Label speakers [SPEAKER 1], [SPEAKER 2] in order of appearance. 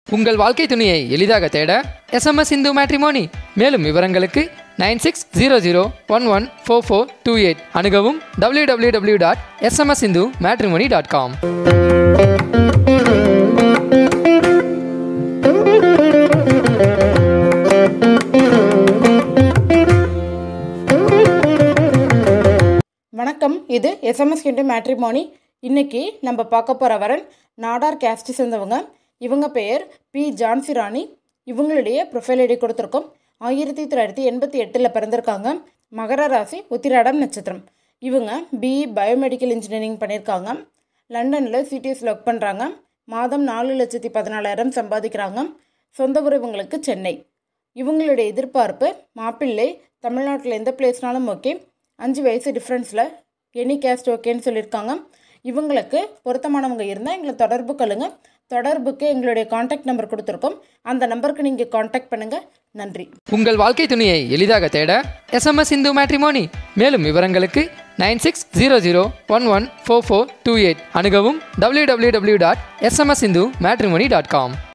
[SPEAKER 1] உங்கள் வாழ்க்கை துணையை எளிதாக தேட எஸ்எம்எஸ் இந்து மேட்ரிமோனி மேலும் விவரங்களுக்கு nine six zero zero one one four four two eight அணுகவும் W W W dot SMS Hindu matrimony dot com
[SPEAKER 2] வணக்கம் இது எஸ்எம்எஸ் கிண்டு மேட்ரிமோனி இன்னைக்கு நம்ம பார்க்க போகிற வரன் நாடார் கேஸ்ட் சேர்ந்தவங்க இவங்க பெயர் பி ஜான்சி ராணி இவங்களுடைய ப்ரொஃபைல் ஐடி கொடுத்துருக்கோம் ஆயிரத்தி தொள்ளாயிரத்தி எண்பத்தி எட்டில் பிறந்திருக்காங்க மகர ராசி உத்திராடம் நட்சத்திரம் இவங்க பிஇ பயோமெடிக்கல் இன்ஜினியரிங் பண்ணியிருக்காங்க லண்டனில் சிடிஎஸில் ஒர்க் பண்ணுறாங்க மாதம் நாலு லட்சத்தி பதினாலாயிரம் சம்பாதிக்கிறாங்க சொந்த ஊர் இவங்களுக்கு சென்னை இவங்களுடைய எதிர்பார்ப்பு மாப்பிள்ளை தமிழ்நாட்டில் எந்த பிளேஸ்னாலும் ஓகே அஞ்சு வயசு டிஃப்ரென்ஸில் எனி கேஸ்ட் ஓகேன்னு சொல்லியிருக்காங்க இவங்களுக்கு பொருத்தமானவங்க இருந்தால் எங்களை தொடர்பு கொள்ளுங்க தொடர்புக்கு எங்களுடைய காண்டாக்ட் நம்பர் கொடுத்துருக்கோம் அந்த நம்பருக்கு நீங்கள் காண்டாக்ட் பண்ணுங்கள் நன்றி
[SPEAKER 1] உங்கள் வாழ்க்கை துணையை எளிதாக தேட எஸ்எம்எஸ் இந்து மேட்ரிமோனி மேலும் விவரங்களுக்கு nine six zero zero one one four four two eight அணுகவும் W W W dot SMS Hindu matrimony dot com